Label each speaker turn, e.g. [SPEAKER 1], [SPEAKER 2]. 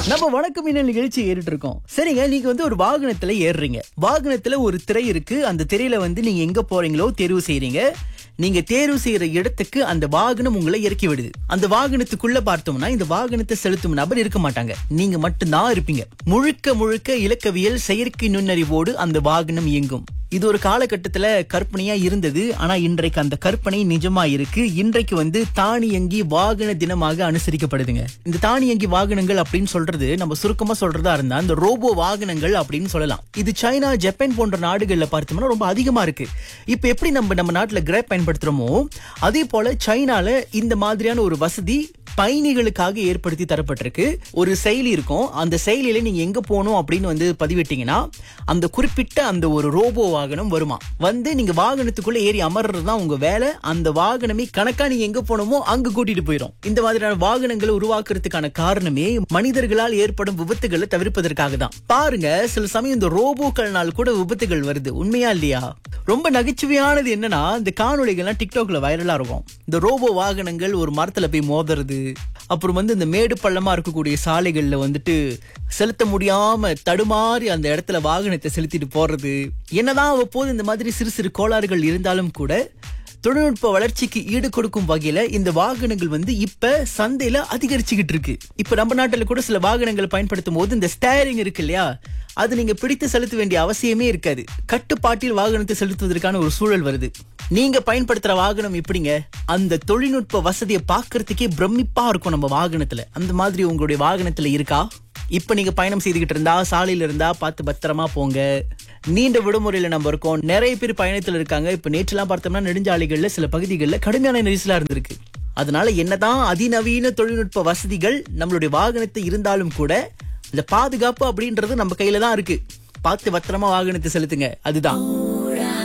[SPEAKER 1] நம்ம வணக்கம் என்ன நிகழ்ச்சி ஏறிட்டு இருக்கோம் சரிங்க நீங்க வந்து ஒரு வாகனத்துல ஏறுறீங்க வாகனத்துல ஒரு திரை இருக்கு அந்த திரையில வந்து நீங்க எங்க போறீங்களோ தேர்வு செய்றீங்க நீங்க தேர்வு செய்யற இடத்துக்கு அந்த வாகனம் உங்களை இறக்கி விடுது அந்த வாகனத்துக்குள்ள பார்த்தோம்னா இந்த வாகனத்தை செலுத்தும் நபர் இருக்க மாட்டாங்க நீங்க மட்டும்தான் இருப்பீங்க முழுக்க முழுக்க இலக்கவியல் செயற்கை நுண்ணறிவோடு அந்த வாகனம் இயங்கும் இது ஒரு காலகட்டத்துல கற்பனையா இருந்தது ஆனா இன்றைக்கு அந்த கற்பனை நிஜமா இருக்கு இன்றைக்கு வந்து தானியங்கி வாகன தினமாக அனுசரிக்கப்படுதுங்க இந்த தானியங்கி வாகனங்கள் அப்படின்னு சொல்றது நம்ம சுருக்கமா சொல்றதா இருந்தா இந்த ரோபோ வாகனங்கள் அப்படின்னு சொல்லலாம் இது சைனா ஜப்பான் போன்ற நாடுகள்ல பார்த்தோம்னா ரொம்ப அதிகமா இருக்கு இப்ப எப்படி நம்ம நம்ம நாட்டுல கிராப் பயன்படுத்துறோமோ அதே போல சைனால இந்த மாதிரியான ஒரு வசதி பயணிகளுக்காக ஏற்படுத்தி தரப்பட்டிருக்கு ஒரு செயலி இருக்கும் அந்த செயலியில நீங்க எங்க போகணும் அப்படின்னு வந்து பதிவிட்டீங்கன்னா அந்த குறிப்பிட்ட அந்த ஒரு ரோபோ வாகனம் வருமா வந்து நீங்க வாகனத்துக்குள்ள ஏறி அமர்றது தான் உங்க வேலை அந்த வாகனமே கணக்கா நீங்க எங்க போகணுமோ அங்க கூட்டிட்டு போயிடும் இந்த மாதிரியான வாகனங்களை உருவாக்குறதுக்கான காரணமே மனிதர்களால் ஏற்படும் விபத்துகளை தவிர்ப்பதற்காக தான் பாருங்க சில சமயம் இந்த ரோபோக்கள்னால் கூட விபத்துகள் வருது உண்மையா இல்லையா ரொம்ப நகைச்சுவையானது என்னன்னா இந்த காணொளிகள்லாம் டிக்டாக்ல வைரலா இருக்கும் இந்த ரோபோ வாகனங்கள் ஒரு மரத்துல போய் மோதுறது அப்புறம் வந்து இந்த மேடு பள்ளமா இருக்கக்கூடிய சாலைகள்ல வந்துட்டு செலுத்த முடியாம தடுமாறி அந்த இடத்துல வாகனத்தை செலுத்திட்டு போறது என்னதான் அவ்வப்போது இந்த மாதிரி சிறு சிறு கோளாறுகள் இருந்தாலும் கூட தொழில்நுட்ப வளர்ச்சிக்கு ஈடு கொடுக்கும் வகையில இந்த வாகனங்கள் வந்து இப்ப சந்தையில அதிகரிச்சுக்கிட்டு இருக்கு இப்ப நம்ம நாட்டுல கூட சில வாகனங்களை பயன்படுத்தும் போது இந்த ஸ்டேரிங் இருக்கு இல்லையா அது நீங்க பிடித்து செலுத்த வேண்டிய அவசியமே இருக்காது கட்டுப்பாட்டில் வாகனத்தை செலுத்துவதற்கான ஒரு சூழல் வருது நீங்க பயன்படுத்துற வாகனம் எப்படிங்க அந்த தொழில்நுட்ப வசதியை பார்க்கறதுக்கே பிரமிப்பா இருக்கும் நம்ம வாகனத்துல அந்த மாதிரி உங்களுடைய வாகனத்துல இருக்கா இப்ப நீங்க பயணம் செய்துகிட்டு இருந்தா சாலையில இருந்தா பார்த்து பத்திரமா போங்க நீண்ட விடுமுறையில நம்ம இருக்கோம் நிறைய பேர் பயணத்துல இருக்காங்க இப்ப நேற்றுலாம் பார்த்தோம்னா நெடுஞ்சாலைகள்ல சில பகுதிகளில் கடுமையான நெரிசலா இருந்திருக்கு அதனால என்னதான் அதிநவீன தொழில்நுட்ப வசதிகள் நம்மளுடைய வாகனத்தை இருந்தாலும் கூட இந்த பாதுகாப்பு அப்படின்றது நம்ம கையில தான் இருக்கு பார்த்து பத்திரமா வாகனத்தை செலுத்துங்க அதுதான்